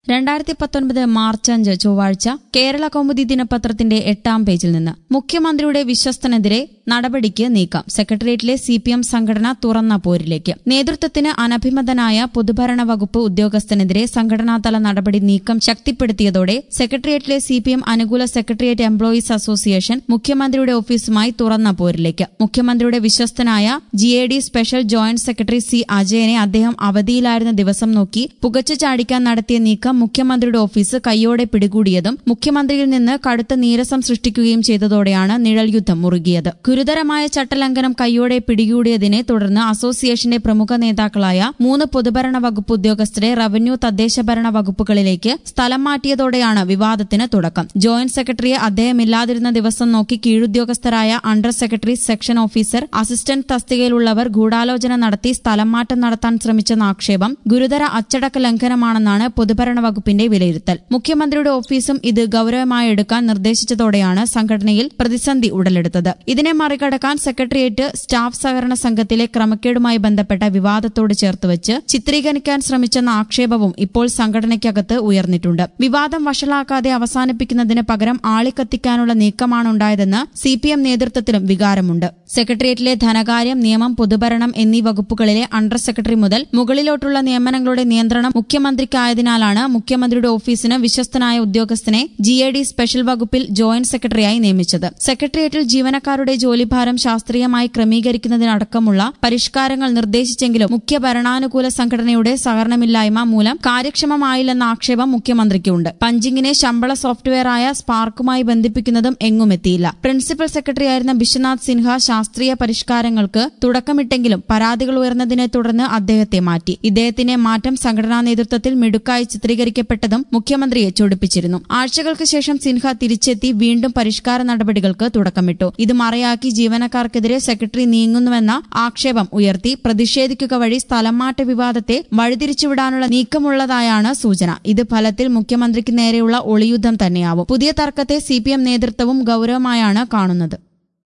രണ്ടായിരത്തി പത്തൊൻപത് മാർച്ച് അഞ്ച് ചൊവ്വാഴ്ച കേരള കൗമുദി ദിനപത്രത്തിന്റെ എട്ടാം പേജിൽ നിന്ന് മുഖ്യമന്ത്രിയുടെ വിശ്വസ്തനെതിരെ നടപടിക്ക് നീക്കം സെക്രട്ടേറിയറ്റിലെ സി പി എം സംഘടന തുറന്ന പോരിലേക്ക് നേതൃത്വത്തിന് അനഭിമതനായ പൊതുഭരണ വകുപ്പ് ഉദ്യോഗസ്ഥനെതിരെ സംഘടനാതല നടപടി നീക്കം ശക്തിപ്പെടുത്തിയതോടെ സെക്രട്ടേറിയറ്റിലെ സി പി എം അനുകൂല സെക്രട്ടേറിയറ്റ് എംപ്ലോയീസ് അസോസിയേഷൻ മുഖ്യമന്ത്രിയുടെ ഓഫീസുമായി തുറന്ന പോരിലേക്ക് മുഖ്യമന്ത്രിയുടെ വിശ്വസ്തനായ G A D special joint secretary C അജയനെ അദ്ദേഹം അവധിയിലായിരുന്ന ദിവസം നോക്കി പുകച്ചു ചാടിക്കാൻ നടത്തിയ നീക്കം മുഖ്യമന്ത്രിയുടെ ഓഫീസ് കൈയോടെ പിടികൂടിയതും മുഖ്യമന്ത്രിയിൽ നിന്ന് കടുത്ത നീരസം സൃഷ്ടിക്കുകയും ചെയ്തതോടെയാണ് നിഴൽ യുദ്ധം മുറുകിയത് ഗുരുതരമായ ചട്ടലംഘനം കൈയോടെ പിടികൂടിയതിനെ തുടർന്ന് അസോസിയേഷന്റെ പ്രമുഖ നേതാക്കളായ മൂന്ന് പൊതുഭരണ വകുപ്പ് ഉദ്യോഗസ്ഥരെ റവന്യൂ തദ്ദേശഭരണ വകുപ്പുകളിലേക്ക് സ്ഥലം മാറ്റിയതോടെയാണ് വിവാദത്തിന് തുടക്കം ജോയിന്റ് സെക്രട്ടറിയെ അദ്ദേഹമില്ലാതിരുന്ന ദിവസം നോക്കി കീഴുദ്യോഗസ്ഥരായ under secretary section officer assistant തസ്തികയിലുള്ളവർ ഗൂഢാലോചന നടത്തി സ്ഥലം മാറ്റം നടത്താൻ ശ്രമിച്ചെന്ന ആക്ഷേപം ഗുരുതര അച്ചടക്ക ലംഘനമാണെന്നാണ് പൊതുഭരണ വകുപ്പിന്റെ വിലയിരുത്തൽ മുഖ്യമന്ത്രിയുടെ ഓഫീസും ഇത് ഗൌരവമായി എടുക്കാൻ നിർദ്ദേശിച്ചതോടെയാണ് സംഘടനയിൽ പ്രതിസന്ധി ഉടലെടുത്തത് ഇതിനെ മറികടക്കാൻ സെക്രട്ടേറിയറ്റ് സ്റ്റാഫ് സഹകരണ സംഘത്തിലെ ക്രമക്കേടുമായി ബന്ധപ്പെട്ട വിവാദത്തോട് ചേർത്തുവച്ച് ചിത്രീകരിക്കാൻ ശ്രമിച്ചെന്ന ആക്ഷേപവും ഇപ്പോൾ സംഘടനയ്ക്കകത്ത് ഉയർന്നിട്ടുണ്ട് വിവാദം വഷളാക്കാതെ അവസാനിപ്പിക്കുന്നതിന് പകരം ആളിക്കത്തിക്കാനുള്ള നീക്കമാണുണ്ടായതെന്ന് സി പി എം നേതൃത്വത്തിലും വികാരമുണ്ട് സെക്രട്ടേറിയറ്റിലെ ധനകാര്യം നിയമം പൊതുഭരണം എന്നീ വകുപ്പുകളിലെ അണ്ടർ സെക്രട്ടറി മുതൽ മുകളിലോട്ടുള്ള നിയമനങ്ങളുടെ നിയന്ത്രണം മുഖ്യമന്ത്രിക്കായതിനാലാണ് മുഖ്യമന്ത്രിയുടെ ഓഫീസിന് വിശ്വസ്തനായ ഉദ്യോഗസ്ഥനെ ജി എ ഡി സ്പെഷ്യൽ വകുപ്പിൽ ജോയിന്റ് സെക്രട്ടറിയായി നിയമിച്ചത് സെക്രട്ടേറിയറ്റിൽ ജീവനക്കാരുടെ ജോലിഭാരം ശാസ്ത്രീയമായി ക്രമീകരിക്കുന്നതിനടക്കമുള്ള പരിഷ്കാരങ്ങൾ നിർദ്ദേശിച്ചെങ്കിലും മുഖ്യ ഭരണാനുകൂല സംഘടനയുടെ സഹകരണമില്ലായ്മ മൂലം കാര്യക്ഷമമായില്ലെന്ന ആക്ഷേപം മുഖ്യമന്ത്രിക്കുണ്ട് പഞ്ചിങ്ങിനെ ശമ്പള സോഫ്റ്റ്വെയറായ സ്പാർക്കുമായി ബന്ധിപ്പിക്കുന്നതും എങ്ങുമെത്തിയില്ല പ്രിൻസിപ്പൽ സെക്രട്ടറിയായിരുന്ന ബിശ്വനാഥ് സിൻഹ ശാസ്ത്രീയ പരിഷ്കാരങ്ങൾക്ക് തുടക്കമിട്ടെങ്കിലും പരാതികൾ ഉയർന്നതിനെ തുടർന്ന് അദ്ദേഹത്തെ മാറ്റി ഇദ്ദേഹത്തിന്റെ മാറ്റം സംഘടനാ നേതൃത്വത്തിൽ മിടുക്കായി ചിത്രീകരിക്കപ്പെട്ടതും മുഖ്യമന്ത്രിയെ ചൊടിപ്പിച്ചിരുന്നു ആഴ്ചകൾക്ക് ശേഷം സിൻഹ തിരിച്ചെത്തി വീണ്ടും പരിഷ്കാര നടപടികൾക്ക് തുടക്കമിട്ടു ഇത് മറയാക്കി ജീവനക്കാർക്കെതിരെ സെക്രട്ടറി നീങ്ങുന്നുവെന്ന ആക്ഷേപം ഉയർത്തി പ്രതിഷേധിക്കുക വഴി സ്ഥലംമാറ്റ വിവാദത്തെ വഴിതിരിച്ചുവിടാനുള്ള നീക്കമുള്ളതായാണ് സൂചന ഇത് ഫലത്തിൽ മുഖ്യമന്ത്രിക്ക് നേരെയുള്ള ഒളിയുദ്ധം തന്നെയാവും പുതിയ തർക്കത്തെ സി നേതൃത്വവും ഗൌരവമായാണ് കാണുന്നത്